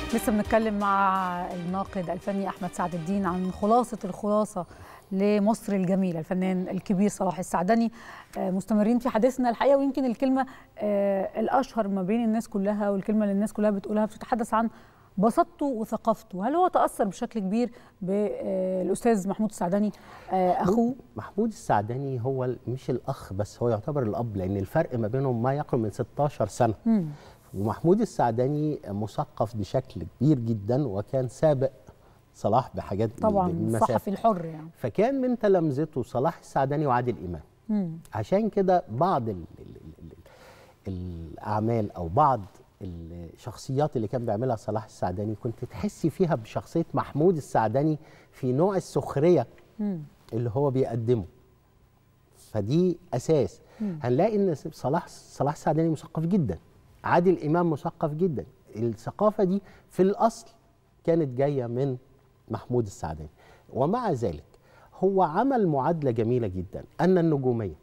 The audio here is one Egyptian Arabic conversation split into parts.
لسه بنتكلم مع الناقد الفني احمد سعد الدين عن خلاصه الخلاصه لمصر الجميله الفنان الكبير صلاح السعدني مستمرين في حديثنا الحقيقه ويمكن الكلمه الاشهر ما بين الناس كلها والكلمه اللي الناس كلها بتقولها بتتحدث عن بساطته وثقافته هل هو تاثر بشكل كبير بالاستاذ محمود السعدني اخوه محمود السعدني هو مش الاخ بس هو يعتبر الاب لان الفرق ما بينهم ما يقرب من 16 سنه مم. ومحمود السعدني مثقف بشكل كبير جدا وكان سابق صلاح بحاجات طبعا بالمسافة. الصحفي الحر يعني فكان من تلامذته صلاح السعدني وعادل امام مم. عشان كده بعض ال ال ال ال الاعمال او بعض الشخصيات اللي كان بيعملها صلاح السعدني كنت تحسي فيها بشخصيه محمود السعدني في نوع السخريه مم. اللي هو بيقدمه فدي اساس مم. هنلاقي ان صلاح صلاح السعدني مثقف جدا عادل امام مثقف جدا الثقافه دي في الاصل كانت جايه من محمود السعدني ومع ذلك هو عمل معادله جميله جدا ان النجوميه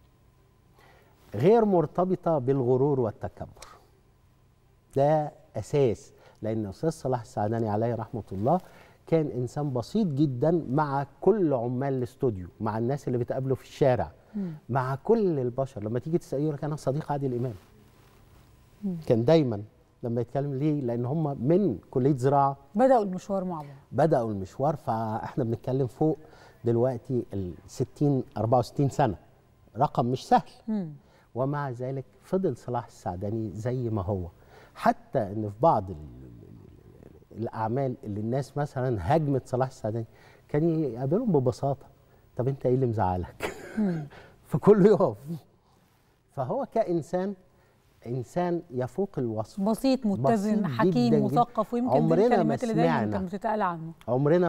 غير مرتبطه بالغرور والتكبر ده اساس لان الاستاذ صلاح السعدني عليه رحمه الله كان انسان بسيط جدا مع كل عمال الاستوديو مع الناس اللي بتقابله في الشارع مم. مع كل البشر لما تيجي تساليه يقول لك انا صديق عادل امام كان دايما لما يتكلم ليه لان هم من كليه زراعه بداوا المشوار مع بعض بداوا المشوار فاحنا بنتكلم فوق دلوقتي ال 60 64 سنه رقم مش سهل مم. ومع ذلك فضل صلاح السعدني زي ما هو حتى ان في بعض ال ال الاعمال اللي الناس مثلا هاجمت صلاح السعدني كان يقابلهم ببساطه طب انت ايه اللي مزعلك فكله يقف فهو كانسان انسان يفوق الوصف بسيط متزن بسيط حكيم جداً جداً. مثقف ويمكن دي عمرنا ما الكلمات اللي دايما سمعنا. كانت بتتقال عنه عمرنا